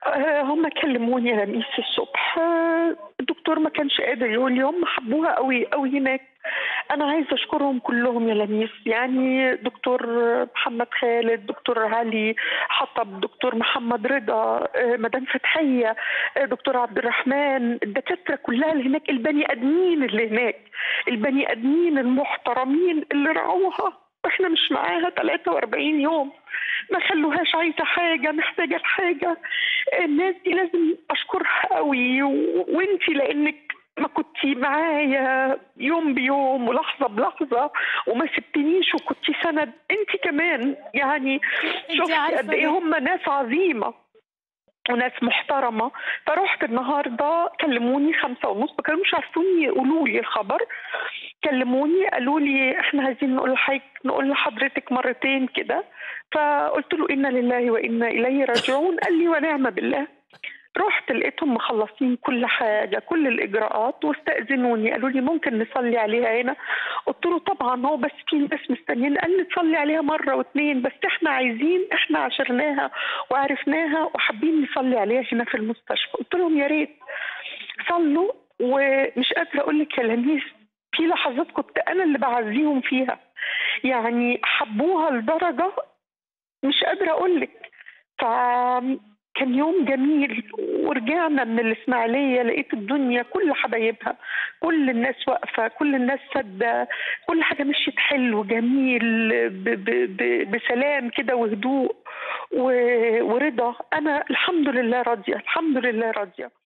آآ هم كلموني يا لميس الصبح، آه، الدكتور ما كانش قادر يقول لي، هم حبوها أوي، أوي هناك. أنا عايزة أشكرهم كلّهم يا لميس، يعني دكتور محمد خالد، دكتور علي حطب، دكتور محمد رضا، آآ مدام فتحية، آآ دكتور عبد الرحمن، الدكاترة كلّها اللي هناك، البني آدمين اللي هناك، البني آدمين المحترمين اللي راعوها وإحنا مش معاها 43 يوم، ما خلّوهاش عايزة حاجة، محتاجة لحاجة. الناس دي لازم أشكرها أوي و وأنتِ لإنِّك ما كنتِ معايا يوم بيوم ولحظة بلحظة وما سبتنيش وكنتِ سَنَد، أنتِ كمان يعني أنتِ شُفتِ عارفة قد إيه ده. هم ناس عظيمة وناس محترمة، فرُحت النهارده كلموني 17:30 ما كانوش عارفين يقولوا لي الخبر، كلموني قالوا لي: "إحنا عايزين نقول لحضرتِك نقول لحضرتِك مرتين كده." فقُلت له: "إنا لله وإنا إليه راجعون." قال لي: "ونعم بالله." رُحت لقيتهم مخلّصين كل حاجة، كل الإجراءات واستأذنوني، قالوا لي: "ممكن نصلّي عليها هنا؟" قُلت له: "طبعًا، هو بس في ناس مستنيين." قال لي: "تصلّي عليها مرّة و2 بس إحنا عايزين إحنا عاشرناها وعرفناها وحابين نصلّي عليها هنا في المستشفى." قُلت لهم: "يا ريت." صلّوا ومش قادرة أقول لِك يا لميس في لحظات كنت أنا اللي باعزّيهم فيها، يعني حبّوها لدرجة مش قادرة أقول لِك. ف كان يوم جميل ورجعنا من الإسماعيلية لقيت الدنيا كل حبايبها، كل الناس واقفة، كل الناس سادة، كل حاجة مشيت حلو، جميل، ب ب ب بسلام كده وهدوء و ورضا. أنا الحمد لله راضية، الحمد لله راضية.